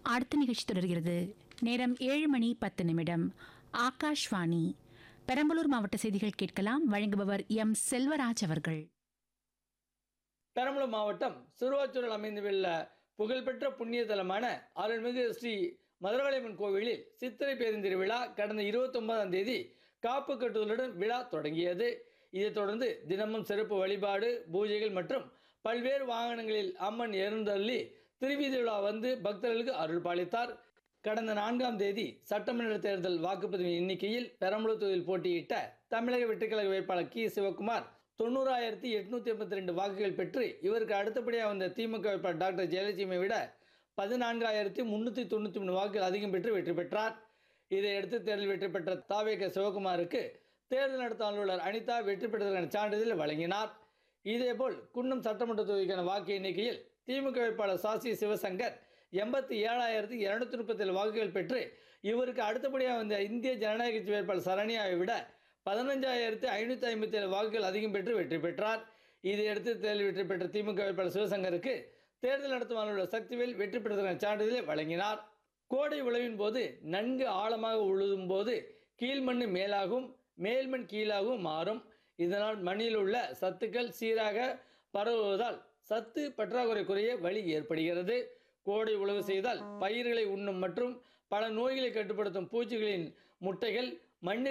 அடுத்த நிகழ்ச்சி தொடர்கிறது நேரம் ஏழு மணி பத்து நிமிடம் ஆகாஷ்வாணி பெரம்பலூர் மாவட்ட செய்திகள் கேட்கலாம் வழங்குபவர் எம் செல்வராஜ் அவர்கள் பெரம்பலூர் மாவட்டம் சிறுவாச்சூரில் அமைந்துள்ள புகழ்பெற்ற புண்ணிய தலமான அருள்மிகு ஸ்ரீ மதுரகாளியம்மன் கோவிலில் சித்திரை பேருந்திரு விழா கடந்த இருபத்தொன்பதாம் தேதி காப்பு கட்டுதலுடன் விழா தொடங்கியது இதைத் தொடர்ந்து தினமும் சிறப்பு வழிபாடு பூஜைகள் மற்றும் பல்வேறு வாகனங்களில் அம்மன் எழுந்தள்ளி திருவீதி விழா வந்து பக்தர்களுக்கு அருள் பாலித்தார் கடந்த நான்காம் தேதி சட்டமன்ற தேர்தல் வாக்குப்பதிவு எண்ணிக்கையில் பெரம்பலூர் தொகுதியில் போட்டியிட்ட தமிழக வெற்றிக்கழக வேட்பாளர் கி சிவகுமார் தொண்ணூறாயிரத்தி எட்நூத்தி எண்பத்தி ரெண்டு வாக்குகள் பெற்று இவருக்கு அடுத்தபடியாக வந்த திமுக வேட்பாளர் டாக்டர் ஜெயலட்சுமியை விட பதினான்காயிரத்தி முன்னூற்றி தொண்ணூற்றி மூணு வாக்குகள் அதிகம் பெற்று வெற்றி பெற்றார் இதையடுத்து தேர்தல் வெற்றி பெற்ற தாவேக சிவகுமாருக்கு தேர்தல் நடத்த அலுவலர் அனிதா வெற்றி பெற்றதற்கான சான்றிதழ் வழங்கினார் இதேபோல் குன்னம் சட்டமன்ற தொகுதிக்கான வாக்கு எண்ணிக்கையில் திமுக வேட்பாளர் சாசி சிவசங்கர் எண்பத்தி ஏழாயிரத்தி இருநூத்தி முப்பத்தேழு வாக்குகள் பெற்று இவருக்கு அடுத்தபடியாக வந்த இந்திய ஜனநாயக கட்சி வேட்பாளர் சரண்யாவை விட பதினஞ்சாயிரத்தி ஐநூற்றி ஐம்பத்தி ஏழு வாக்குகள் அதிகம் பெற்று வெற்றி பெற்றார் இதையடுத்து தேர்தல் வெற்றி பெற்ற திமுக வேட்பாளர் சிவசங்கருக்கு தேர்தல் நடத்தும் அலுவலர் சக்திவேல் வெற்றி பெற்றதற்கான சான்றிதழை வழங்கினார் கோடை உழவின் போது நன்கு ஆழமாக உழுதும் போது கீழ்மண் மேலாகவும் மேல்மண் கீழாகவும் மாறும் இதனால் மண்ணில் உள்ள சத்துக்கள் சீராக பரவுவதால் சத்து பற்றாக்குறை குறைய வழி ஏற்படுகிறது கோடை உழவு செய்தால் பயிர்களை உண்ணும் மற்றும் பல நோய்களை கட்டுப்படுத்தும் பூச்சிகளின் முட்டைகள் மண்ணில்